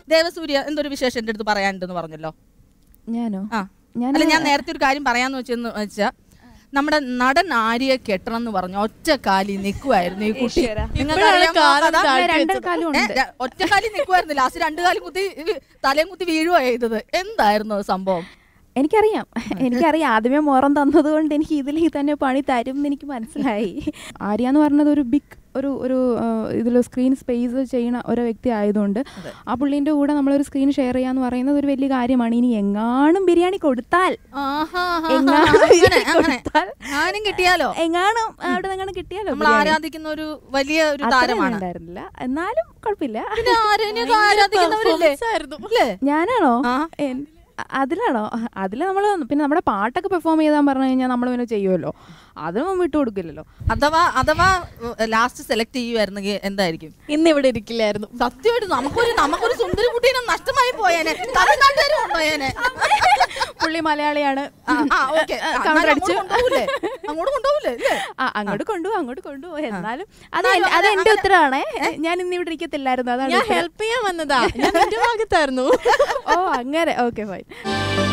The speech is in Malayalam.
ദേവസൂര്യ എന്തൊരു വിശേഷം എൻ്റെ അടുത്ത് പറയാനുണ്ടെന്ന് പറഞ്ഞല്ലോ ഞാനോ ആ ഞാൻ അല്ല ഞാൻ നേരത്തെ ഒരു കാര്യം പറയാന്ന് വെച്ചെന്ന് വെച്ചാ നമ്മുടെ നടൻ ആര്യയെ കെട്ടണം എന്ന് പറഞ്ഞു ഒറ്റ കാലി നിൽക്കുമായിരുന്നു ഈ കുട്ടി നിങ്ങൾക്ക് ഇപ്പോഴാണ് അറിയാമോ കാലം കഥ? താഴ്ത്തി രണ്ട് വെച്ചത്. കാലും ഏ, ഉണ്ട് ര- ഒറ്റ കാലി നിൽക്കുമായിരുന്നു ലാസ്റ്റ് രണ്ട് കാലും കുത്തി ഈ തലയും കുത്തി വീഴുവാ ചെയ്തത് എന്തായിരുന്നു അത് സംഭവം എനിക്കറിയാം എനിക്കറിയാം ആദ്യമേ മോറം തന്നതുകൊണ്ട് എനിക്ക് ഇതിലേക്ക് തന്നെ പണി തരും എന്ന് എനിക്ക് മനസ്സിലായി ആര്യ എന്ന് പറഞ്ഞത് ഒരു ബിഗ് ഒരു ഒരു ഇതിൽ സ്ക്രീൻ സ്പേസ് ചെയ്യുന്ന ഒരു വ്യക്തി ആയതുകൊണ്ട് ആ പുള്ളീൻ്റെ കൂടെ നമ്മളൊരു സ്ക്രീൻ ഷെയർ ചെയ്യാന്ന് പറയുന്നത് ഒരു വലിയ കാര്യമാണ് ഇനി എങ്ങാനും ബിരിയാണി കൊടുത്താൽ ആഹാ, ആഹാ, എങ്ങാനും അങ്ങനെ, ബിരിയാണി അങ്ങനെ. കൊടുത്താൽ ആരും കിട്ടിയാലോ എങ്ങാനും അവിടെ നിന്ന് കിട്ടിയാലോ നമ്മൾ ബിരിയാണി. ആരാധിക്കുന്ന ഒരു വലിയ ഒരു അത്രയൊന്നും താരമാണ് ഉണ്ടായിരുന്നില്ല എന്നാലും കുഴപ്പമില്ല പിന്നെ ആരെയൊക്കെ ആരാധിക്കുന്നവരില്ലേ performance ആയിരുന്നു. അല്ലേ ഞാനാണോ ആ. എൻ- അ- അതിലാണോ അതിൽ നമ്മൾ പിന്നെ നമ്മുടെ പാട്ടൊക്കെ പെർഫോം ചെയ്താൻ പറഞ്ഞു കഴിഞ്ഞാൽ നമ്മൾ പിന്നെ ചെയ്യുമല്ലോ അതൊന്നും വിട്ടു കൊടുക്കില്ലല്ലോ അഥവാ അഥവാ ലാസ്റ്റ് സെലക്ട് ചെയ്യുമായിരുന്നെങ്കിൽ എന്തായിരിക്കും ഇന്ന് ഇവിടെ ഇരിക്കില്ലായിരുന്നു സത്യമായിട്ട് നമുക്കൊരു നമുക്കൊരു സുന്ദരി കുട്ടീനെ നഷ്ടമായി പോയേനെ തമിഴ്നാട്ടുകാരും കൊണ്ടുപോയേനെ പുള്ളി മലയാളിയാണ് ആ, ആ, okay. ആ, കൗണ്ടർ എന്നാലും അടിച്ചു അങ്ങോട്ട് കൊണ്ടുപോകൂലേ? അങ്ങോട്ട് കൊണ്ടുപോകൂലേ അല്ലേ ആ അങ്ങോട്ട് കൊണ്ടുപോകും അങ്ങോട്ട് കൊണ്ടുപോകും എന്നാലും അത് എന്നാലും എൻ- അത് അങ്ങനെ- എന്റെ ഉത്തരവാണേ ഞാൻ ഇന്ന് ഇവിടെ ഇരിക്കത്തില്ലായിരുന്നു അതാണ് ഞാൻ ഉത്തരം. ഹെൽപ്പ് ചെയ്യാൻ വന്നതാ ഞാൻ നിന്റെ ഭാഗത്തായിരുന്നു ഓ അങ്ങനെ ഓക്കെ ഫൈൻ